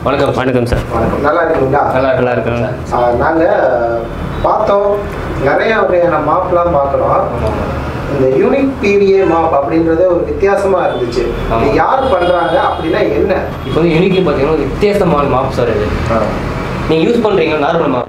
வணக்கம் வணக்கம் சார் வணக்கம் நல்லா இருக்கீங்களா நல்லா நல்லா இருக்குங்க நாங்கள் பார்த்தோம் நிறைய வகையான மாப்லாம் பார்க்குறோம் இந்த யூனிக் பிவிஏ மாப் அப்படின்றது ஒரு வித்தியாசமா இருந்துச்சு ஆமா. இது யார் பண்றாங்க அப்படின்னா என்ன இப்போ வந்து யூனிக்லி பார்த்தீங்கன்னா ஒரு வித்தியாசமான மாப் சார் இது நீங்கள் யூஸ் பண்ணுறீங்க normal mop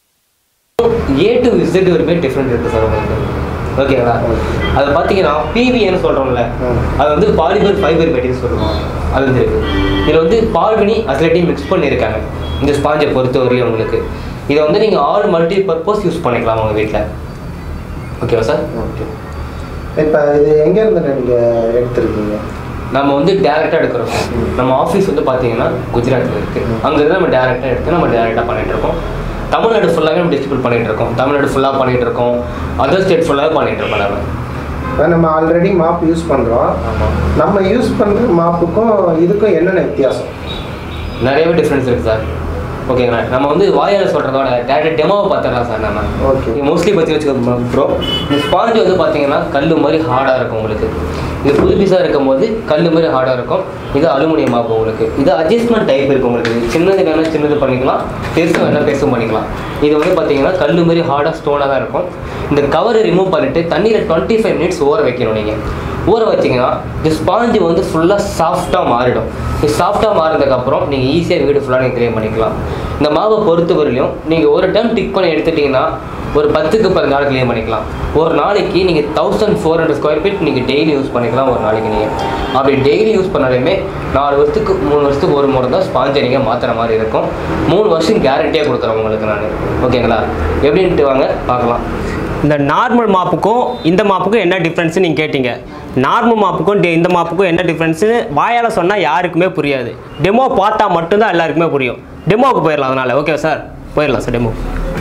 A to Z வரைக்கும் டிஃப்ரெண்ட் இருக்குது சார் உங்களுக்கு ஓகேங்களா அது பார்த்தீங்கன்னா பிவிஏன்னு சொல்கிறோம்ல ம். அது வந்து பாலிமர் ஃபைபர் மெட்டீரியல் சொல்லுவோம் அது வந்து இருக்கு இதில் வந்து பால்வினி அஸ்லட்டையும் மிக்ஸ் பண்ணியிருக்காங்க இந்த ஸ்பாஞ்சை பொறுத்தவரையிலும் உங்களுக்கு இதை வந்து நீங்கள் ஆல் மல்டி பர்பஸ் யூஸ் பண்ணிக்கலாம் உங்கள் வீட்டில் ஓகேவா சார் ஓகே இப்போ இது எங்க இருந்து நீங்க எடுத்திருக்கீங்க நம்ம வந்து டேரெக்டாக எடுக்கிறோம் நம்ம ஆஃபீஸ் வந்து பார்த்தீங்கன்னா குஜராத்தில் இருக்குது அங்கேருந்து நம்ம டேரெக்டாக எடுத்து நம்ம டேரெக்டாக பண்ணிட்டு இருக்கோம் தமிழ்நாடு ஃபுல்லாகவே நம்ம டிஸ்ட்ரிபியூட் பண்ணிட்டு இருக்கோம் தமிழ்நாடு ஃபுல்லாக பண்ணிட்டு இருக்கோம் அதர் ஸ்டேட் ஃபுல்லாகவே பண்ணிட்டு இருக்கோம் நம்ம இப்போ நம்ம ஆல்ரெடி மாப் யூஸ் பண்றோம் ஆமாம் நம்ம யூஸ் பண்ற மாப்புக்கும் இதுக்கும் என்னென்ன வித்தியாசம் நிறையவே டிஃப்ரென்ஸ் இருக்குது சார் ஓகேங்களா நம்ம வந்து வாயால் சொல்கிறதோட டேரக்ட் டெமோவை பார்த்துடலாம் சார் நம்ம ஓகே மோஸ்ட்லி பற்றி வச்சுக்கோ ப்ரோ இந்த ஸ்பாஞ்ச் வந்து பார்த்தீங்கன்னா கல் மாதிரி ஹார்டாக இருக்கும் உங்களுக்கு இது புது பீஸாக இருக்கும் போது கல் மாதிரி ஹார்டாக இருக்கும் இது அலுமினியம் ஆகும் உங்களுக்கு இது அட்ஜஸ்ட்மெண்ட் டைப் இருக்கு உங்களுக்கு இது சின்னது வேணால் சின்னது பண்ணிக்கலாம் பெருசு வேணால் பெருசும் பண்ணிக்கலாம் இது வந்து பார்த்தீங்கன்னா கல் மாதிரி ஹார்டாக ஸ்டோனாக தான் இருக்கும் இந்த கவரை ரிமூவ் பண்ணிட்டு தண்ணியில் டுவெண்ட்டி ஃபைவ் மினிட்ஸ் ஊற வைக்கணும் நீங்கள் ஊற வச்சிங்கன்னா இந்த ஸ்பாஞ்சு வந்து ஃபுல்லாக சாஃப்டாக மாறிடும் இது சாஃப்டாக மாறினதுக்கப்புறம் நீங்கள் ஈஸியாக வீடு ஃபுல்லாக நீங்கள் க்ளீன் பண்ணிக்கலாம் இந்த மாவை பொறுத்த வரையிலும் நீங்கள் ஒரு டைம் டிக் பண்ணி எடுத்துட்டிங்கன்னா ஒரு பத்துக்கு பத்து நாள் க்ளீன் பண்ணிக்கலாம் ஒரு நாளைக்கு நீங்கள் thousand four hundred square feet நீங்கள் டெய்லி யூஸ் பண்ணிக்கலாம் ஒரு நாளைக்கு நீங்கள் அப்படி டெய்லி யூஸ் பண்ணாலுமே நாலு வருஷத்துக்கு மூணு வருஷத்துக்கு ஒரு முறை தான் ஸ்பாஞ்சை நீங்கள் மாற்றுற மாதிரி இருக்கும் மூணு வருஷம் கேரண்டியாக கொடுக்குறேன் உங்களுக்கு நான் ஓகேங்களா எப்படின்ட்டு வாங்க பார்க்கலாம் இந்த நார்மல் மாப்புக்கும் இந்த மாப்புக்கும் என்ன டிஃப்ரென்ஸ் நீங்கள் கேட்டீங்க நார்மல் மாப்புக்கும் டி- இந்த மாப்புக்கும் என்ன டிஃப்ரென்ஸ்னு வாயால் சொன்னால் யாருக்குமே புரியாது டெமோ பார்த்தா மட்டும்தான் எல்லாருக்குமே புரியும் டெமோவுக்கு போயிடலாம் அதனால் ஓகே சார் போயிடலாம் சார் டெமோ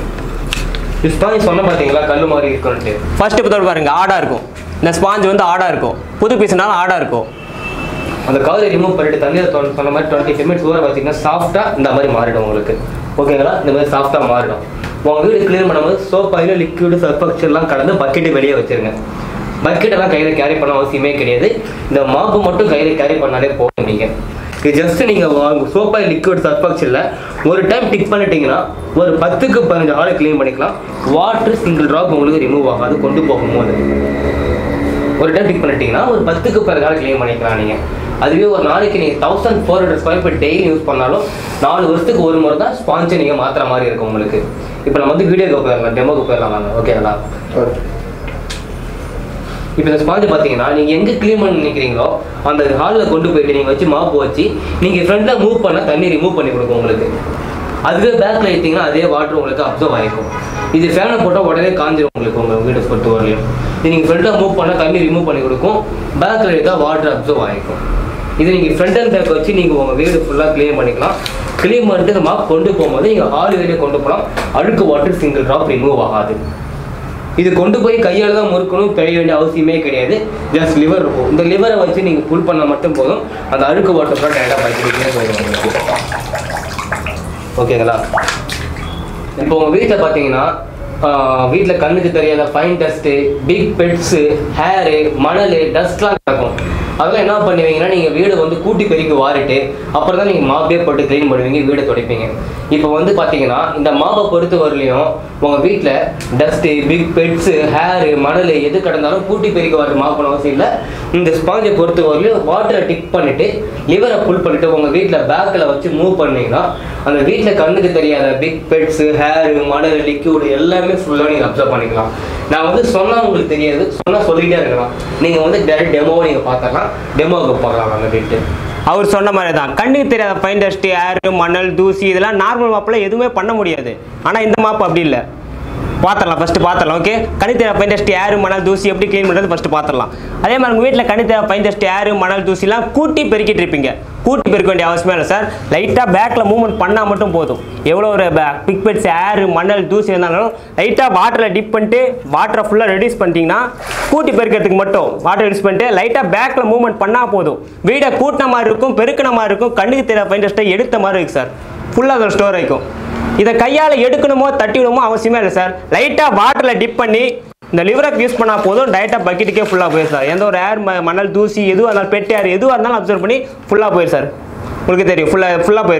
ஸ்பாஞ்ச் சொன்ன பார்த்தீங்களா கல் மாதிரி இருக்குன்ட்டு ஃபர்ஸ்ட் இப்போ பாருங்க ஆடாக இருக்கும் இந்த ஸ்பாஞ்ச் வந்து ஆடாக இருக்கும் புது பீஸ்னாலும் ஆடாக இருக்கும் அந்த கவரை ரிமூவ் பண்ணிட்டு தண்ணியில் தொ- சொன்ன மாதிரி டுவெண்ட்டி ஃபைவ் மினிட்ஸ் ஊற வச்சிங்கன்னா சாஃப்டாக இந்த மாதிரி மாறிடும் உங்களுக்கு ஓகேங்களா இந்த மாதிரி சாஃப்டாக மாறிடும் உங்கள் வீடு க்ளீன் பண்ணும்போது சோப் ஆயில் லிக்விடு சர்ஃபக்சர்லாம் கலந்து பக்கெட்டு வெளியே வச்சிருங்க பக்கெட்டெல்லாம் கையில் கேரி பண்ண அவசியமே கிடையாது இந்த மாப்பு மட்டும் கையில் கேரி பண்ணாலே போதும் நீங்கள் இது ஜஸ்ட் நீங்கள் சோப் ஆயில் லிக்விட் சர்ஃபக்சரில் ஒரு டைம் டிக் பண்ணிட்டீங்கன்னா ஒரு பத்துக்கு பதினஞ்சு ஆளை க்ளீன் பண்ணிக்கலாம் வாட்டர் சிங்கிள் ட்ராப் உங்களுக்கு ரிமூவ் ஆகாது கொண்டு போகும்போது ஒரு டைம் டிக் பண்ணிட்டீங்கன்னா ஒரு பத்துக்கு பிறகு க்ளீன் பண்ணிக்கலாம் நீங்கள் அதுவே ஒரு நாளைக்கு நீங்கள் thousand four hundred square feet daily use பண்ணாலும் நாலு வருஷத்துக்கு ஒரு முறை தான் ஸ்பான்ச்சை நீங்கள் மாற்றுற மாதிரி இருக்கும் உங்களுக்கு இப்போ நம்ம வந்து வீடியோக்கு போயிடலாம் டெமோக்கு போயிடலாம் வாங்க ஓகேங்களா ஓகே இப்போ இந்த ஸ்பாஞ்சு பார்த்தீங்கன்னா நீங்கள் எங்கே க்ளீன் பண்ண நினைக்கிறீங்களோ அந்த ஹாலில் கொண்டு போயிட்டு நீங்கள் வச்சு மாப்பு வச்சு நீங்கள் ஃப்ரண்ட்டில் மூவ் பண்ணால் தண்ணி ரிமூவ் பண்ணி கொடுக்கும் உங்களுக்கு அதுவே பேக்கில் எடுத்தீங்கன்னா அதே வாட்டர் உங்களுக்கு அப்சர்வ் ஆகிக்கும் இது ஃபேனை போட்டால் உடனே காஞ்சிரும் உங்களுக்கு உங்கள் வீடு பொறுத்த வரலையும் இது நீங்கள் ஃப்ரண்ட்டில் மூவ் பண்ணால் தண்ணி ரிமூவ் பண்ணி கொடுக்கும் பேக்கில் எடுத்தால் வாட்டர் அப்சர்வ் ஆகிக்கும் இது நீங்கள் ஃப்ரண்ட் அண்ட் பேக் வச்சு நீங்கள் உங்கள் வீடு ஃபுல்லாக க்ளீன் பண்ணிக்கலாம் க்ளீன் பண்ணிட்டு இந்த மாப் கொண்டு போகும்போது நீங்கள் ஹால் வெளியே கொண்டு போகலாம் அழுக்கு வாட்டர் சிங்கிள் ட்ராப் ரிமூவ் ஆகாது இது கொண்டு போய் கையால் தான் முறுக்கணும் பெரிய வேண்டிய அவசியமே கிடையாது ஜஸ்ட் லிவர் இருக்கும் இந்த லிவரை வச்சு நீங்கள் புல் பண்ணால் மட்டும் போதும் அந்த அழுக்கு வாட்டர் கூட டேரெக்டாக பைக்கிட்டே போயிடும் உங்களுக்கு ஓகேங்களா இப்போ உங்கள் வீட்டில் பார்த்தீங்கன்னா வீட்டில் கண்ணுக்கு தெரியாத fine dust big pets hair மணல் டஸ்ட்லாம் கிடக்கும் அதெல்லாம் என்ன பண்ணுவீங்கன்னா நீங்கள் வீடு வந்து கூட்டி பெருக்கி வாரிட்டு அப்புறம் தான் நீங்கள் மாப்பே போட்டு க்ளீன் பண்ணுவீங்க வீடை துடைப்பீங்க இப்போ வந்து பார்த்தீங்கன்னா இந்த மாப்பை பொறுத்த வரலையும் உங்கள் வீட்டில் டஸ்ட்டு பிக் பெட்ஸு ஹேரு மணல் எது கிடந்தாலும் கூட்டி பெருக்கி வர மாப்பணும் அவசியம் இல்லை இந்த ஸ்பாஞ்சை பொறுத்த வரலையும் வாட்டரை டிக் பண்ணிவிட்டு லிவரை புல் பண்ணிவிட்டு உங்கள் வீட்டில் பேக்கில் வச்சு மூவ் பண்ணீங்கன்னா அந்த வீட்டில் கண்ணுக்கு தெரியாத பிக் பெட்ஸு ஹேரு மணல் லிக்யூடு எல்லாமே ஃபுல்லாக நீங்கள் அப்சர்வ் பண்ணிக்கலாம் நான் வந்து சொன்னால் உங்களுக்கு தெரியாது சொன்னால் சொல்லிகிட்டே இருக்கலாம் நீங்கள் வந்து டேரக்ட் டெமோவை நீங்கள் பார்த்துக்கலாம் டெமோவுக்கு போகலாம் நம்ம வீட்டு அவர் சொன்ன மாதிரி தான் கண்ணுக்கு தெரியாத ஃபைன் டஸ்ட் ஏர் மணல் தூசி இதெல்லாம் நார்மல் மாப்பில் எதுவுமே பண்ண முடியாது ஆனால் இந்த மாப்பு அப்படி இல்லை பார்த்துடலாம் ஃபஸ்ட்டு பார்த்துடலாம் ஓகே கண்ணு தேவை ஃபைன் டஸ்ட் ஏர் மணல் தூசி எப்படி க்ளீன் பண்ணுறது ஃபஸ்ட்டு பார்த்துடலாம் அதே மாதிரி உங்கள் வீட்டில் கண்ணு தேவை ஃபைன் டஸ்ட் ஏர் மணல் தூசிலாம் கூட்டி பெருக்கிட்டு இருப்பீங்க கூட்டி பெருக்க வேண்டிய அவசியமே இல்லை சார் லைட்டாக பேக்கில் மூவ்மெண்ட் பண்ணால் மட்டும் போதும் எவ்வளோ ஒரு பிக் பெட்ஸ் ஏர் மணல் தூசி இருந்தாலும் லைட்டாக வாட்டரில் டிப் பண்ணிட்டு வாட்டரை ஃபுல்லாக ரெடியூஸ் பண்ணிட்டீங்கன்னா கூட்டி பெருக்கிறதுக்கு மட்டும் வாட்டர் ரெடியூஸ் பண்ணிட்டு லைட்டாக பேக்கில் மூவ்மெண்ட் பண்ணால் போதும் வீடை கூட்டின மாதிரி இருக்கும் பெருக்கின மாதிரி இருக்கும் கண்ணுக்கு தெரிய ஃபைன் டஸ்ட்டை எடுத்த மாதிரி இருக்கு சார் ஃபுல்லாக அதில் ஸ்டோர் ஆகிக்கும் இதை கையால் எடுக்கணுமோ தட்டி விடணுமோ அவசியமே இல்லை சார் லைட்டாக வாட்டரில் டிப் பண்ணி இந்த லிவரக் யூஸ் பண்ணால் போதும் டைரெக்டாக பக்கெட்டுக்கே ஃபுல்லாக போயிடும் சார் எந்த ஒரு ஏர் மணல் தூசி எதுவாக இருந்தாலும் பெட் ஏர் எதுவாக இருந்தாலும் அப்சர்வ் பண்ணி ஃபுல்லாக போயிடும் சார் உங்களுக்கு தெரியும் ஃபுல்லாக ஃபுல்லாக போயிருக்கும்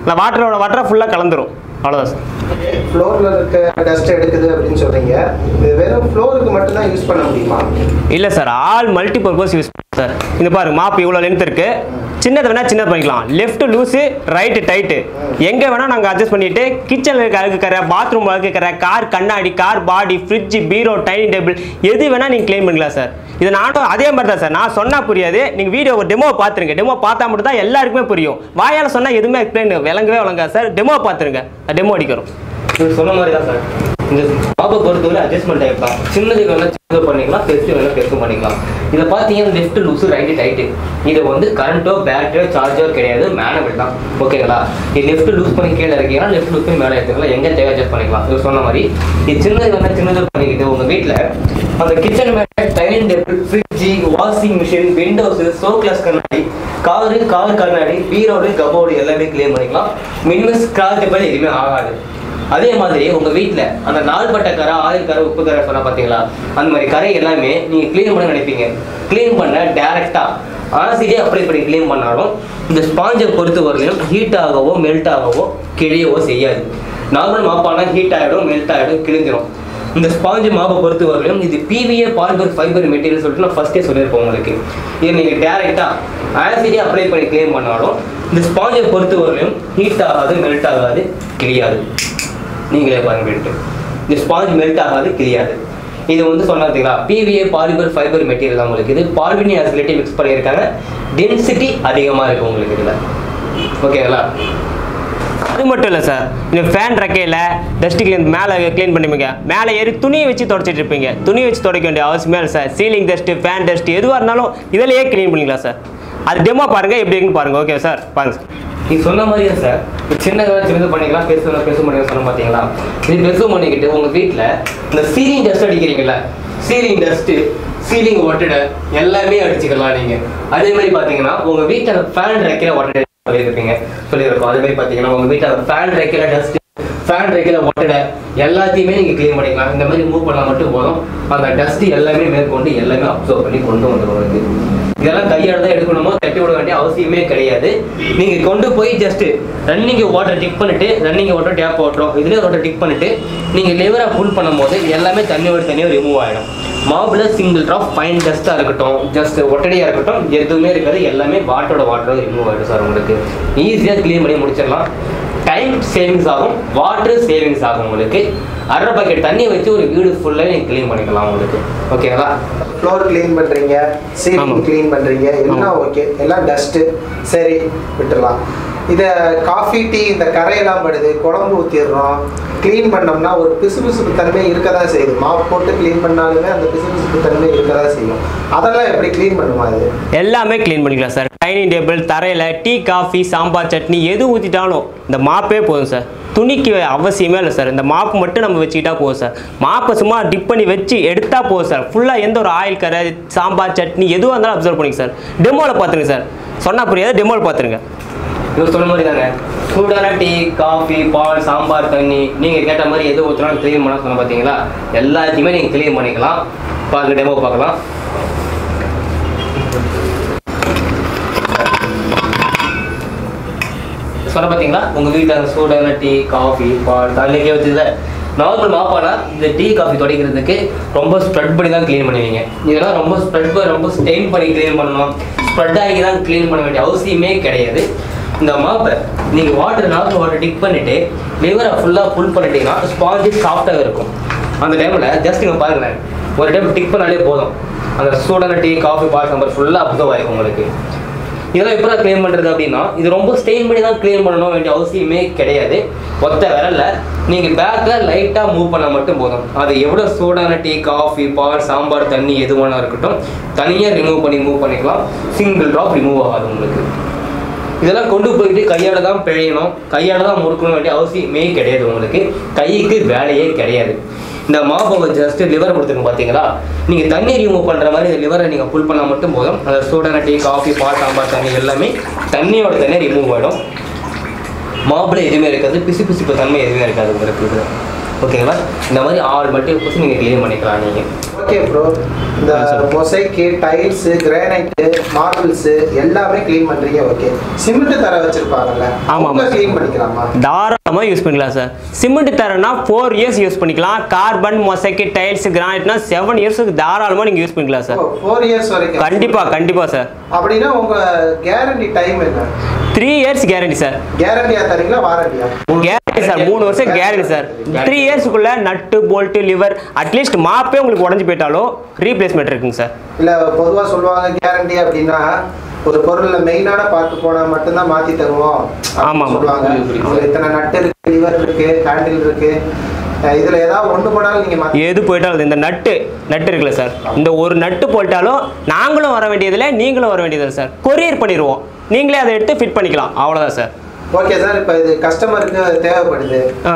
இந்த வாட்டரோட வாட்டரை ஃபுல்லாக கலந்துரும் அவ்வளோதான் சார் ஃப்ளோரில் இருக்க டஸ்ட் எடுக்குது அப்படின்னு சொல்றீங்க இது வெறும் ஃப்ளோருக்கு மட்டும்தான் யூஸ் பண்ண முடியுமா இல்லை sir all multi purpose use sir இந்த பாருங்க மாப் இவ்வளோ லென்த் இருக்கு சின்னது வேணா சின்னது பண்ணிக்கலாம் லெஃப்ட் லூஸு ரைட்டு டைட்டு எங்கே வேணால் நாங்கள் அட்ஜஸ்ட் பண்ணிட்டு கிச்சனில் இருக்க அழுக்கு கரை பாத்ரூம் அழுக்கு கரை கார் கண்ணாடி கார் பாடி ஃப்ரிட்ஜ் பீரோ டைனிங் டேபிள் எது வேணால் நீங்கள் க்ளீன் பண்ணிக்கலாம் சார் இது நானும் அதே மாதிரி தான் சார் நான் சொன்னால் புரியாது நீங்கள் வீடியோ டெமோ பார்த்துருங்க டெமோ பார்த்தா மட்டும் தான் எல்லாருக்குமே புரியும் வாயால் சொன்னால் எதுவுமே எக்ஸ்பிளைன் விளங்கவே விளங்காது சார் டெமோ பார்த்துருங்க டெமோ அடிக்கிறோம் நீங்க சொன்ன மாதிரி தான் சார் இந்த பாப்பை பொறுத்தவரை அட்ஜஸ்ட்மெண்ட் டைப் தான் சின்னது வேணா சின்னது பண்ணிக்கலாம் பெருசு வேணா பெருசு பண்ணிக்கலாம் இதை பார்த்தீங்கன்னா லெஃப்ட் லூஸு ரைட்டு டைட்டு இது வந்து கரண்ட்டோ பேட்டரியோ சார்ஜோ கிடையாது மேனுவல் தான் ஓகேங்களா இது லெஃப்ட் லூஸ் பண்ணி கீழே இருக்கீங்கன்னா லெஃப்ட் லூஸ் பண்ணி மேலே எடுத்துக்கலாம் எங்கே தேவை அட்ஜஸ்ட் பண்ணிக்கலாம் இது சொன்ன மாதிரி இது சின்னது வேணா சின்னது பண்ணிக்கிட்டு உங்கள் வீட்டில் அந்த கிச்சன் மேலே டைனிங் டேபிள் ஃப்ரிட்ஜி washing machine windows so glass கண்ணாடி காரு கார் கண்ணாடி பீரோடு கபோர்டு எல்லாமே க்ளீன் பண்ணிக்கலாம் மினிமம் ஸ்க்ராச்சபிள் எதுவுமே ஆகாது அதே மாதிரி உங்க வீட்ல அந்த நாள்பட்ட கரை ஆயில் கரை உப்பு கரை சொன்னா பாத்தீங்களா அந்த மாதிரி கரை எல்லாமே நீங்க க்ளீன் பண்ண நினைப்பீங்க க்ளீன் பண்ண டைரக்டா ஆசிடே அப்ளை பண்ணி க்ளீன் பண்ணாலும் இந்த ஸ்பாஞ்சை பொறுத்த வரையிலும் ஹீட் ஆகவோ மெல்ட் ஆகவோ கிழியவோ செய்யாது நார்மல் மாப்பானா ஹீட் ஆகிடும் மெல்ட் ஆகிடும் கிழிஞ்சிரும் இந்த ஸ்பாஞ்சு மாப்பை பொறுத்த வரையிலும் இது பிவிஏ பாலிபர் ஃபைபர் மெட்டீரியல் சொல்லிட்டு நான் ஃபர்ஸ்டே சொல்லியிருப்பேன் உங்களுக்கு இது நீங்கள் டேரெக்டாக ஆசிடே அப்ளை பண்ணி க்ளீன் பண்ணாலும் இந்த ஸ்பாஞ்சை பொறுத்த வரையிலும் ஹீட் ஆகாது மெல்ட் ஆகாது கிழியாது நீங்களே பாருங்க இந்த ஸ்பாஞ்ச் மெல்ட் ஆகாது கிளியாது இது வந்து சொன்னாங்களா பிவிஏ பாலிபர் ஃபைபர் மெட்டீரியல் தான் உங்களுக்கு இது பாலிவினி ஆசிலேட்டி மிக்ஸ் பண்ணியிருக்காங்க டென்சிட்டி அதிகமாக இருக்கு உங்களுக்கு இதில் ஓகேங்களா அது மட்டும் இல்லை சார் இந்த ஃபேன் ரெக்கையில் டஸ்ட் கிளீன் மேலே க்ளீன் பண்ணுவீங்க மேலே ஏறி துணியை வச்சு தொடச்சிட்டு இருப்பீங்க துணியை வச்சு துடைக்க வேண்டிய அவசியமே இல்லை sir ceiling dust fan dust எதுவாக இருந்தாலும் இதிலேயே க்ளீன் பண்ணிக்கலாம் சார் அது டெமோ பாருங்கள் எப்படி இருக்குன்னு பாருங்கள் ஓகே சார் பாருங்க சார் நீ சொன்ன மாதிரியே சார் சின்னதாக சின்னது பண்ணிக்கலாம் பெருசு வேணா பெருசு பண்ணிக்கலாம் சொன்ன பார்த்தீங்களா இது பெருசு பண்ணிக்கிட்டு உங்கள் வீட்டில் இந்த சீலிங் டஸ்ட் அடிக்கிறீங்கல்ல சீலிங் டஸ்ட்டு சீலிங் ஒட்டடை எல்லாமே அடிச்சுக்கலாம் நீங்கள் அதே மாதிரி பார்த்தீங்கன்னா உங்கள் வீட்டில் அந்த ஃபேன் ரெக்கையில் ஒட்டடை சொல்லியிருப்பீங்க சொல்லியிருக்கோம் அதே மாதிரி பார்த்தீங்கன்னா உங்கள் வீட்டில் அந்த ஃபேன் ரெக்கையில் டஸ்ட் ஃபேன் ரெக்கையில் ஒட்டடை எல்லாத்தையுமே நீங்கள் க்ளீன் பண்ணிக்கலாம் இந்த மாதிரி மூவ் பண்ணால் மட்டும் போதும் அந்த டஸ்ட் எல்லாமே மேற்கொண்டு எல்லாமே அப்சர்வ் பண்ணி கொண்டு வந்துடும் உங்களுக்கு இதெல்லாம் கையால தான் எடுக்கணுமோ தட்டி விட வேண்டிய அவசியமே கிடையாது நீங்க கொண்டு போய் ஜஸ்ட் ரன்னிங் வாட்டர் டிக் பண்ணிட்டு ரன்னிங் வாட்டர் டேப் ஓட்டுறோம் இதுலேயே வாட்டர் டிக் பண்ணிட்டு நீங்க லிவரா புல் பண்ணும்போது எல்லாமே தண்ணியோட தண்ணியோட ரிமூவ் ஆயிடும் மாவுல சிங்கிள் ட்ராப் ஃபைன் டஸ்ட்டாக இருக்கட்டும் ஜஸ்ட் ஒட்டடியாக இருக்கட்டும் எதுவுமே இருக்காது எல்லாமே வாட்டரோட வாட்டரோட ரிமூவ் ஆகிடும் சார் உங்களுக்கு ஈஸியாக க்ளீன் பண்ணி முடிச்சிடலாம் டைம் சேவிங்ஸ் ஆகும் வாட்டர் சேவிங்ஸ் ஆகும் உங்களுக்கு அரை பக்கெட் தண்ணி வச்சு ஒரு வீடு ஃபுல்லாக நீங்கள் க்ளீன் பண்ணிக்கலாம் உங்களுக்கு ஓகேங்களா ஃப்ளோர் க்ளீன் பண்றீங்க சீலிங் ஆமாம். க்ளீன் பண்றீங்க எல்லாம் ஓகே எல்லாம் டஸ்ட் சரி விட்டுறலாம் இத காஃபி டீ இந்த கரையெல்லாம் படுது குழம்பு ஊற்றிடுறோம் க்ளீன் பண்ணோம்னா ஒரு பிசுபிசுப்பு தன்மை இருக்க தான் செய்யுது மாப் போட்டு க்ளீன் பண்ணாலுமே அந்த பிசுபிசுப்பு தன்மை இருக்க தான் செய்யும் அதெல்லாம் எப்படி க்ளீன் பண்ணுமா அது எல்லாமே க்ளீன் பண்ணிக்கலாம் சார் டைனிங் டேபிள் தரையில் டீ காஃபி சாம்பார் சட்னி எது ஊற்றிட்டாலும் இந்த மாப்பே போதும் சார் துணிக்கு அவசியமே இல்லை சார் இந்த மாப்பு மட்டும் நம்ம வச்சுக்கிட்டா போதும் சார் மாப்பை சும்மா டிப் பண்ணி வச்சு எடுத்தா போதும் சார் ஃபுல்லாக எந்த ஒரு ஆயில் கரை சாம்பார் சட்னி எதுவாக இருந்தாலும் அப்சர்வ் பண்ணிங்க சார் டெமோவில் பார்த்துருங்க சார் சொன்னால் புரியாது டெமோவில் பார்த்துருங்க இவர் சொன்ன மாதிரி தாங்க சூடான டீ காஃபி பால் சாம்பார் தண்ணி நீங்க கேட்ட மாதிரி எது ஊற்றினாலும் க்ளீன் பண்ண சொன்ன பார்த்தீங்களா எல்லாத்தையுமே நீங்க க்ளீன் பண்ணிக்கலாம் பாருங்க டெமோ பார்க்கலாம் சொன்ன பார்த்தீங்களா உங்க வீட்டில் அந்த சூடான டீ காஃபி பால் தண்ணிக்கே வச்சதுல நார்மல் மாப்பானா இந்த டீ காஃபி துடைக்கிறதுக்கு ரொம்ப ஸ்ப்ரெட் பண்ணி தான் க்ளீன் பண்ணுவீங்க இதெல்லாம் ரொம்ப ஸ்ப்ரெட் ரொம்ப ஸ்டெயின் பண்ணி க்ளீன் பண்ணணும் ஸ்ப்ரெட் ஆகி தான் க்ளீன் பண்ண வேண்டிய அவசியமே கிடையாது இந்த மாப்பை நீங்கள் வாட்டர் நார்மல் வாட்டர் டிக் பண்ணிட்டு லிவரை ஃபுல்லாக ஃபுல் பண்ணிட்டீங்கன்னா ஸ்பாஞ்சு சாஃப்டாக இருக்கும் அந்த டைமில் ஜஸ்ட் இங்கே பாருங்களேன் ஒரு டைம் டிக் பண்ணாலே போதும் அந்த சூடான டீ காஃபி பால் சாம்பார் ஃபுல்லாக அப்சர்வ் ஆகிருக்கும் உங்களுக்கு இதெல்லாம் எப்படி க்ளீன் பண்ணுறது அப்படின்னா இது ரொம்ப ஸ்டெயின் பண்ணி தான் க்ளீன் பண்ணணும் வேண்டிய அவசியமே கிடையாது ஒத்த விரல்ல நீங்கள் பேக்கில் லைட்டாக மூவ் பண்ணால் மட்டும் போதும் அது எவ்வளோ சூடான டீ காஃபி பால் சாம்பார் தண்ணி எது வேணா இருக்கட்டும் தனியாக ரிமூவ் பண்ணி மூவ் பண்ணிக்கலாம் சிங்கிள் ட்ராப் ரிமூவ் ஆகாது உங்களுக்கு இதெல்லாம் கொண்டு போயிட்டு கையால தான் பிழையணும் கையால தான் முறுக்கணும் வேண்டிய அவசியமே கிடையாது உங்களுக்கு கைக்கு வேலையே கிடையாது இந்த மாப்பை ஜஸ்ட் லிவர் கொடுத்துருங்க பார்த்தீங்களா நீங்கள் தண்ணி ரிமூவ் பண்ணுற மாதிரி இந்த லிவரை நீங்கள் புல் பண்ணால் மட்டும் போதும் அந்த சூடான டீ காஃபி பால் சாம்பார் தண்ணி எல்லாமே தண்ணியோட தண்ணி ரிமூவ் ஆகிடும் மாப்பிள எதுவுமே இருக்காது பிசு பிசுப்பு தன்மை எதுவுமே இருக்காது உங்களுக்கு இது ஓகேங்களா இந்த மாதிரி ஆல் மல்டி பர்பஸ் நீங்கள் க்ளீன் பண்ணிக்கலாம் நீங்கள் ஓகே ப்ரோ இந்த மொசைக்கு டைல்ஸ் கிரானைட்டு மார்பிள்ஸ் எல்லாமே க்ளீன் பண்றீங்க ஓகே சிமெண்ட் தர வச்சிருப்பாங்கல்ல ஆமா, அவங்க ஆமா. க்ளீன் பண்ணிக்கலாமா தாராளமாக யூஸ் பண்ணிக்கலாம் சார் சிமெண்ட் தரேன்னா ஃபோர் இயர்ஸ் யூஸ் பண்ணிக்கலாம் கார்பன் மொசைக்கு டைல்ஸ் கிரானைட்னா செவன் இயர்ஸுக்கு தாராளமாக நீங்கள் யூஸ் பண்ணிக்கலாம் சார் ஃபோர் இயர்ஸ் வரைக்கும் கண்டிப்பாக கண்டிப்பாக சார் அப்படின்னா உங்க கேரண்டி டைம் என்ன த்ரீ இயர்ஸ் கேரண்டி சார் கேரண்டியா தரீங்களா வாரண்டியா கேரண்டி சார் மூணு வருஷம் கேரண்டி சார் த்ரீ இயர்ஸ்க்குள்ள நட்டு போல்ட்டு லிவர் அட்லீஸ்ட் மாப்பே உங்களுக்கு உடஞ்சி போயிட்டாலும் ரீப்ளேஸ்மெண்ட் இருக்குங்க சார் இல்ல பொதுவா சொல்லுவாங்க கேரண்டி அப்படின்னா ஒரு பொருள்ல மெயினான பார்த்து போனா மட்டும்தான் மாத்தி தருவோம் அப்படின்னு ஆமா, ஆமா. சொல்லுவாங்க புரியுது, புரியுது. இதுல இத்தனை நட்டு இருக்கு லிவர் இருக்கு ஹேண்டில் இருக்கு அஹ் இதுல ஏதாவது ஒண்ணு போனாலும் நீங்க மாத்தி எது போயிட்டாலும் இந்த நட்டு நட்டு இருக்குல்ல சார் இந்த ஒரு நட்டு போயிட்டாலும் நாங்களும் வர வேண்டியதில்லை நீங்களும் வர வேண்டியதில்லை சார் கொரியர் பண்ணிடுவோம் நீங்களே அதை எடுத்து ஃபிட் பண்ணிக்கலாம் அவ்வளோதான் சார் ஓகே சார் இப்போ இது கஸ்டமருக்கு தேவைப்படுது ஆ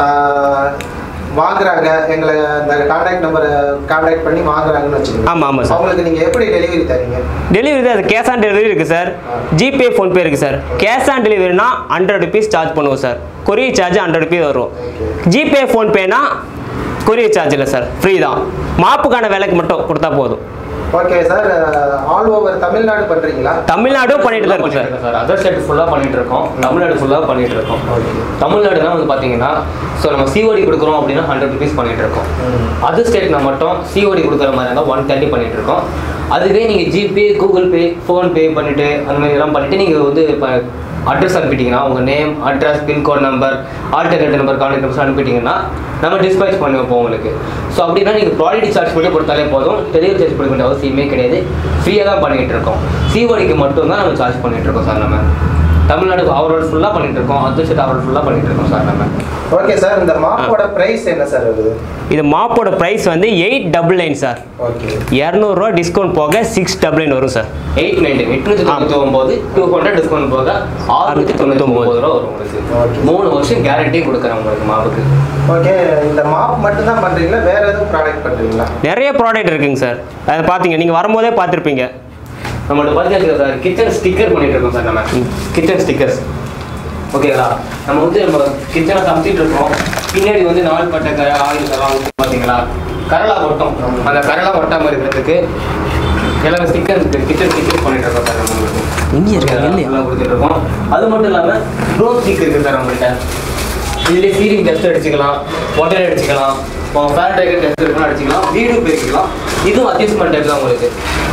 ஆஹ் வாங்குறாங்க எங்களை இந்த கான்டாக்ட் நம்பரை கான்டாக்ட் பண்ணி வாங்குறாங்கன்னு வச்சுக்கோங்க ஆமாம் ஆமாம் சார் அவங்களுக்கு நீங்க எப்படி டெலிவரி தரீங்க டெலிவரி தான் அது கேஷ் ஆன் டெலிவரி இருக்குது சார் ஜிபே ஃபோன்பே இருக்குது சார் கேஷ் ஆன் டெலிவரினா ஹண்ட்ரட் ருபீஸ் சார்ஜ் பண்ணுவோம் sir courier charge hundred rupees வரும் ஜிபே ஃபோன்பேனா கொரியர் சார்ஜ் இல்லை சார் ஃப்ரீ தான் மாப்புக்கான விலைக்கு மட்டும் கொடுத்தா போதும் okay sir all over Tamil Nadu பண்றீங்களா தமிழ்நாடும் பண்ணிட்டு தான் இருக்கும் சார் சார் அதர் ஸ்டேட் ஃபுல்லாக பண்ணிட்டு இருக்கோம் தமிழ்நாடு ஃபுல்லாக பண்ணிட்டு இருக்கோம் தமிழ்நாடுனா வந்து பார்த்தீங்கன்னா ஸோ நம்ம சிஓடி கொடுக்குறோம் அப்படின்னா ஹண்ட்ரட் ருபீஸ் பண்ணிட்டு இருக்கோம் அதர் ஸ்டேட்னா மட்டும் சிஓடி கொடுக்குற மாதிரி இருந்தால் ஒன் தேர்ட்டி பண்ணிட்டு இருக்கோம் அதுவே நீங்கள் ஜிபே கூகுள் பே ஃபோன்பே பண்ணிட்டு அந்த மாதிரி எல்லாம் பண்ணிட்டு நீங்கள் வந்து இப்போ அட்ரஸ் அனுப்பிட்டீங்கன்னா உங்கள் name address pincode number alternate number contact number அனுப்பிட்டீங்கன்னா நம்ம டிஸ்பேச் பண்ணி வைப்போம் உங்களுக்கு ஸோ அப்படின்னா நீங்கள் ப்ராடக்ட் சார்ஜ் மட்டும் கொடுத்தாலே போதும் டெலிவரி சார்ஜ் கொடுக்க வேண்டிய அவசியமே கிடையாது ஃப்ரீயாக தான் பண்ணிகிட்டு இருக்கோம் சிஓடிக்கு மட்டும் தான் நம்ம சார்ஜ் பண்ணிட்டு இருக்கோம் சார் நம்ம தமிழ்நாடு அவரோட ஃபுல்லாக பண்ணிட்டு இருக்கோம் அதர் ஸ்டேட் அவரோட ஃபுல்லாக பண்ணிட்டு இருக்கோம் சார் நம்ம ஓகே சார் இந்த மாப்போட பிரைஸ் என்ன சார் வருது இது மாப்போட ப்ரைஸ் வந்து eight double nine sir okay இரநூறுவா டிஸ்கவுண்ட் போக சிக்ஸ் டபுள் நைன் வரும் சார் எயிட் நைன்டி எட்நூற்றி தொண்ணூற்றி ஒம்பது டூ ஹண்ட்ரட் டிஸ்கவுண்ட் போக ஆறுநூற்றி தொண்ணூற்றி ஒம்பது ரூபா வரும் உங்களுக்கு Okay. மூணு வருஷம் கேரண்டியும் கொடுக்குறேன் உங்களுக்கு மாவுக்கு ஓகே இந்த மாப் மட்டும் தான் பண்றீங்களா வேற எதுவும் ப்ராடக்ட் பண்றீங்களா நிறைய ப்ராடக்ட் இருக்குங்க சார் அதை பார்த்தீங்க நீங்கள் வரும்போதே பார்த்துருப்பீங்க நம்மளோட பார்த்தீங்கன்னா சார் கிச்சன் ஸ்டிக்கர் பண்ணிட்டு இருக்கோம் சார் நம்ம கிச்சன் ஸ்டிக்கர்ஸ் ஓகேங்களா நம்ம வந்து நம்ம கிச்சனை சமைச்சிட்டு இருக்கோம் பின்னாடி வந்து நாள் பட்ட கரை ஆயில் எல்லாம் வந்து பார்த்தீங்களா கரலா ஒட்டும் அந்த கரலா ஒட்டாம இருக்கிறதுக்கு எல்லாமே ஸ்டிக்கர் கிச்சன் ஸ்டிக்கர் பண்ணிட்டு இருக்கோம் சார் நம்ம உங்களுக்கு இங்கே இருக்கா? ஓகேங்களா? இல்லையா? எல்லாம் கொடுத்துட்டு இருக்கோம் அது மட்டும் இல்லாமல் ட்ரோன் ஸ்டிக் இருக்கு சார் நம்மள்கிட்ட இதுலேயே சீலிங் டெஸ்ட் அடிச்சுக்கலாம் ஒட்டர் அடிச்சுக்கலாம் ஃபேன் ட்ரைக்கர் டெஸ்ட் எடுக்கணும் அடிச்சுக்கலாம் வீடு போய்க்கலாம் இதுவும் அட்ஜஸ்ட்மெண்ட் டைப் தான் உங்களுக்கு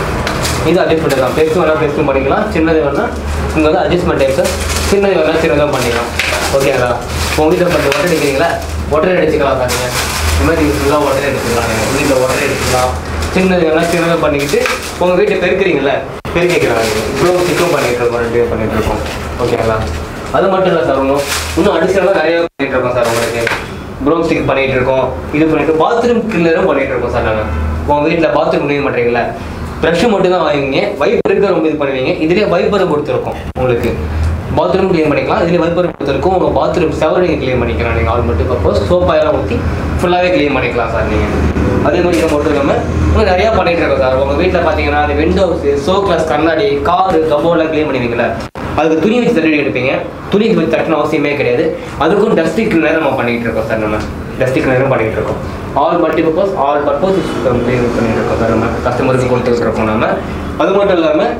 இது அட்ஜஸ்ட்மெண்ட் தான் பெருசு வேணால் பெருசும் பண்ணிக்கலாம் சின்னது வேணால் இங்கே வந்து அட்ஜஸ்ட்மெண்ட் டைப்ஸ் சின்னது வேணால் சின்னதாக பண்ணிக்கலாம் ஓகேங்களா உங்கள் வீட்டில் பண்ணி ஒட்டர் அடிக்கிறீங்களா ஒட்டர் அடிச்சுக்கலாம் சார் நீங்கள் இந்த மாதிரி ஃபுல்லாக ஒட்டர் அடிச்சுக்கலாம் நீங்கள் வீட்டில் ஒட்டர் அடிச்சுக்கலாம் சின்னது வேணால் சின்னதாக பண்ணிக்கிட்டு உங்கள் வீட்டை பெருக்கிறீங்களா பெருக்கிக்கலாம் இவ்வளோ சிக்கம் பண்ணிட்டு இருக்கோம் ரெண்டு பேர் பண்ணிட்டு இருக்கோம் ஓகேங்களா அது மட்டும் இல்லை சார் இன்னும் இன்னும் அடிஷனலாக நிறைய பண்ணிட்டு இருக்கோம் சார் உங்களுக்கு ப்ரோம் ஸ்டிக் பண்ணிட்டு இருக்கோம் இது பண்ணிட்டு பாத்ரூம் கில்லரும் பண்ணிட்டு இருக்கோம் சார் நாங்கள் உங்கள் வீட்டில் பாத்ரூம் க்ளீன் பண்ணுறீங்களா ப்ரஷ் மட்டும் தான் வாங்குவீங்க வைப்பர் இருக்க ரொம்ப இது பண்ணுவீங்க இதுலேயே வைப்பரும் கொடுத்துருக்கோம் உங்களுக்கு பாத்ரூம் க்ளீன் பண்ணிக்கலாம் இதுலேயே வைப்பர் கொடுத்துருக்கோம் உங்கள் பாத்ரூம் செவர் நீங்கள் க்ளீன் பண்ணிக்கலாம் நீங்கள் ஆல் மட்டும் பர்பஸ் சோப்பாயெல்லாம் ஊற்றி ஃபுல்லாகவே க்ளீன் பண்ணிக்கலாம் சார் நீங்கள் அதே மாதிரி இதை மட்டும் இல்லாமல் இன்னும் நிறையா பண்ணிட்டு இருக்கோம் சார் உங்கள் வீட்டில் பார்த்தீங்கன்னா அந்த விண்டோஸ் ஷோ கிளாஸ் கண்ணாடி காரு கபோர்ட்லாம் க்ளீன் பண்ணுவீங்களா அதுக்கு துணி வச்சு தட்டி எடுப்பீங்க துணி வச்சு தட்டணும் அவசியமே கிடையாது அதுக்கும் டஸ்டிக் நேரம் நம்ம பண்ணிட்டு இருக்கோம் சார் நம்ம டஸ்டிக் நேரம் பண்ணிட்டு இருக்கோம் all multi purpose all purpose பண்ணிட்டு இருக்கோம் சார் நம்ம கஸ்டமருக்கு கொடுத்துட்டு இருக்கோம் நம்ம அது மட்டும் இல்லாமல்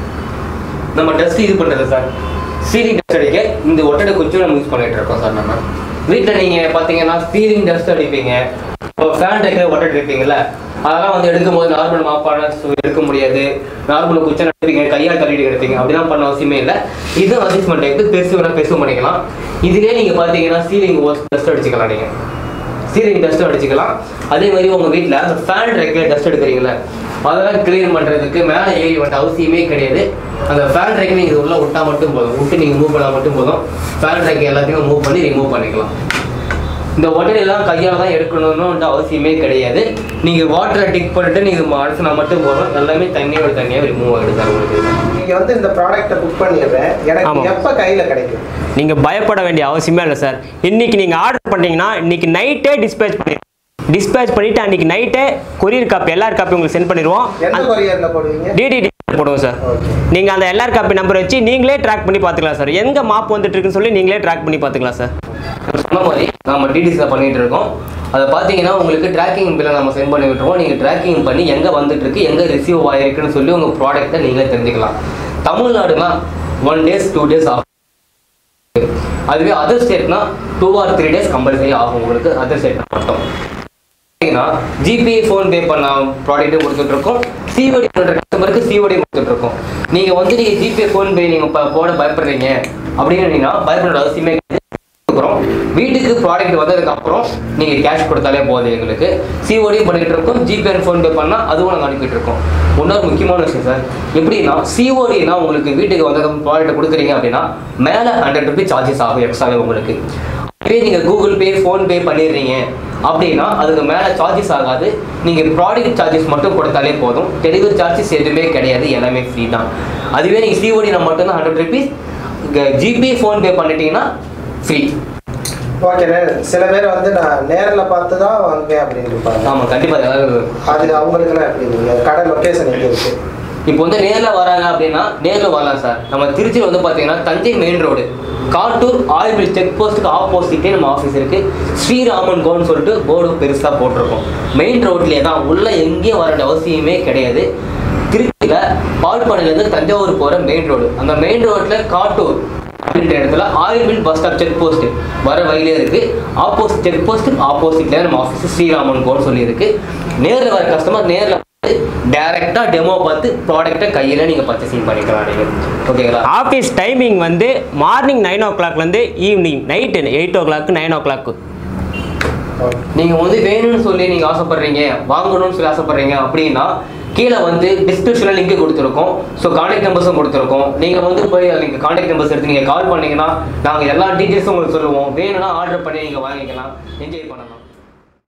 நம்ம டஸ்ட் இது பண்ணுறது சார் சீலிங் டஸ்ட் அடிக்க இந்த ஒட்டடை கொஞ்சம் நம்ம யூஸ் பண்ணிட்டு இருக்கோம் சார் நம்ம வீட்டில் நீங்கள் பார்த்தீங்கன்னா சீலிங் டஸ்ட் அடிப்பீங்க இப்போ ஃபேன் டைக்கிற ஒட்டடை இருப்பீங்கல்ல அதெல்லாம் வந்து எடுக்கும் போது நார்மல் மாப்பான எடுக்க முடியாது நார்மல் குச்சன் எடுப்பீங்க கையால் தள்ளிட்டு எடுப்பீங்க அப்படிலாம் பண்ண அவசியமே இல்லை இது அட்ஜஸ்ட்மெண்ட் டைப்பு பெருசு வேணால் பெருசும் பண்ணிக்கலாம் இதுலேயே நீங்கள் பார்த்தீங்கன்னா சீலிங் டஸ்ட் அடிச்சுக்கலாம் நீங்கள் சீலிங் டஸ்ட்டும் அடிச்சுக்கலாம் அதே மாதிரி உங்கள் வீட்டில் அந்த ஃபேன் ரேக்கில் டஸ்ட் எடுக்கிறீங்களே அதெல்லாம் க்ளீன் பண்ணுறதுக்கு மேலே ஏறி வந்த அவசியமே கிடையாது அந்த ஃபேன் ரேக்கை நீங்கள் இது உள்ள விட்டா மட்டும் போதும் விட்டு நீங்கள் மூவ் பண்ணால் மட்டும் போதும் ஃபேன் ரேக்கை எல்லாத்தையும் மூவ் பண்ணி ரிமூவ் பண்ணிக்கலாம் இந்த உடனெல்லாம் கையால் தான் எடுக்கணும்னு அவசியமே கிடையாது நீங்கள் வாட்டரை டிக் பண்ணிட்டு நீங்கள் அடிச்சுனா மட்டும் போதும் எல்லாமே தண்ணியோட தண்ணியாக ரிமூவ் ஆகிடுது சார் உங்களுக்கு நீங்க வந்து இந்த ப்ராடக்ட்டை புக் பண்ணிடுறேன் எனக்கு ஆமா. எப்ப கையில கிடைக்கும் நீங்கள் பயப்பட வேண்டிய அவசியமே இல்லை சார் இன்னைக்கு நீங்கள் ஆர்டர் பண்ணீங்கன்னா இன்னைக்கு நைட்டே டிஸ்பேச் பண்ணி டிஸ்பேச் பண்ணிவிட்டு அன்றைக்கி நைட்டே கொரியர் காப்பி எல்லார் காப்பி உங்களுக்கு சென்ட் பண்ணிடுவோம் எந்த கொரியர்ல போடுவீங்க டிடிடி போடுவோம் சார் ஓகே நீங்கள் அந்த எல்லார் காப்பி நம்பர் வச்சு நீங்களே ட்ராக் பண்ணி பார்த்துக்கலாம் சார் எங்கே மாப் வந்துட்டு இருக்குன்னு சொல்லி நீங்களே ட்ராக் பண்ணி பார்த்துக்கலாம் சார் நான் சொன்ன மாதிரி நம்ம டிடிசியில் பண்ணிட்டு இருக்கோம் அதை பார்த்தீங்கன்னா உங்களுக்கு ட்ராக்கிங் பில்லை நம்ம சென்ட் பண்ணி விட்டுருவோம் நீங்கள் ட்ராக்கிங் பண்ணி எங்கே வந்துட்டு இருக்கு எங்கே ரிசீவ் ஆகிருக்குன்னு சொல்லி உங்கள் ப்ராடக்ட்டை நீங்களே தெரிஞ்சுக்கலாம் தமிழ்நாடுனா ஒன் டேஸ் டூ டேஸ் ஆகும் அதுவே அதர் ஸ்டேட்னா two or three days compulsory ஆகும் உங்களுக்கு அதர் ஸ்டேட்னா மட்டும் பார்த்தீங்கன்னா ஜிபே ஃபோன் பே பண்ண ப்ராடக்ட்டும் கொடுத்துட்டு இருக்கோம் சிஓடி பண்ணுற கஸ்டமருக்கு சிஓடி கொடுத்துட்டு இருக்கோம் நீங்கள் வந்து நீங்கள் ஜிபே ஃபோன் பே நீங்கள் போட பயப்படுறீங்க அப்படின்னு பயப்படுற அவசியமே கிடையாது கொடுக்குறோம் வீட்டுக்கு ப்ராடக்ட் வந்ததுக்கு அப்புறம் நீங்க கேஷ் கொடுத்தாலே போதும் எங்களுக்கு சிஓடியும் பண்ணிட்டு இருக்கோம் ஜிபே ஃபோன் பே பண்ணா அதுவும் நாங்கள் அனுப்பிட்டு இருக்கோம் இன்னொரு முக்கியமான விஷயம் சார் எப்படின்னா சிஓடினா உங்களுக்கு வீட்டுக்கு வந்ததுக்கு ப்ராடக்ட் கொடுக்குறீங்க அப்படின்னா மேலே ஹண்ட்ரட் ருபீஸ் சார்ஜஸ் ஆகும் எக்ஸ்ட்ராவே உங்களுக்கு இதே நீங்கள் கூகுள் பே ஃபோன் பே பண்ணிடுறீங்க அப்படின்னா அதுக்கு மேலே சார்ஜஸ் ஆகாது நீங்கள் ப்ராடக்ட் சார்ஜஸ் மட்டும் கொடுத்தாலே போதும் டெலிவரி சார்ஜஸ் எதுவுமே கிடையாது எல்லாமே ஃப்ரீ தான் அதுவே நீங்கள் சிஓடினா மட்டும்தான் hundred rupees GPay PhonePe பண்ணிட்டீங்கன்னா ஃப்ரீ ஓகேண்ணே சில பேர் வந்து நான் நேரில் பார்த்து தான் வாங்குவேன் அப்படின்னு இருப்பாங்க ஆமாம் கண்டிப்பாக அதாவது அது அவங்களுக்குலாம் எப்படி நீங்க கடை லொக்கேஷன் எங்கே இருக்கு இப்போ வந்து நேரில் வராங்க அப்படின்னா நேரில் வரலாம் சார் நம்ம திருச்சியில் வந்து பார்த்தீங்கன்னா Thanjai main road Kattur oil mill check போஸ்ட்டுக்கு ஆப்போசிட்டே நம்ம ஆஃபீஸ் இருக்கு ஸ்ரீராமன் கோன்னு சொல்லிட்டு போர்டு பெருசாக போட்டிருக்கோம் மெயின் ரோட்லேயே தான் உள்ள எங்கேயும் வர வேண்டிய அவசியமே கிடையாது திருச்சியில் பால்பானையிலேருந்து தஞ்சாவூர் போகிற மெயின் ரோடு அந்த மெயின் ரோட்டில் காட்டூர் அப்படின்ற இடத்துல oil mill bus stop check post வர வழியிலே இருக்கு ஆப்போசிட் செக் போஸ்ட் ஆப்போசிட்ல நம்ம ஆஃபீஸ் ஸ்ரீராமன் கோன்னு சொல்லி இருக்கு நேரில் வர கஸ்டமர் நேரில் வந்து டைரக்டா டெமோ பார்த்து ப்ராடக்ட்டை கையில நீங்க பர்ச்சேசிங் பண்ணிக்கலாம் நீங்க ஓகேங்களா ஆஃபீஸ் டைமிங் வந்து மார்னிங் நைன் ஓ கிளாக்லேருந்து evening night eight o'clock nine o'clock நீங்க வந்து வேணும்னு சொல்லி நீங்க ஆசைப்படுறீங்க வாங்கணும்னு சொல்லி ஆசைப்படுறீங்க அப்படின்னா கீழே வந்து டிஸ்கிரிப்ஷனில் லிங்க் கொடுத்துருக்கோம் ஸோ காண்டாக்ட் நம்பர்ஸும் கொடுத்துருக்கோம் நீங்கள் வந்து போய் நீங்கள் காண்டாக்ட் நம்பர்ஸ் எடுத்து நீங்கள் கால் பண்ணீங்கன்னா நாங்கள் எல்லா டீட்டெயில்ஸும் உங்களுக்கு சொல்லுவோம் வேணும்னா ஆர்டர் பண்ணி நீங்கள் வாங்கிக்கலாம் என்ஜாய் பண்ணலாம்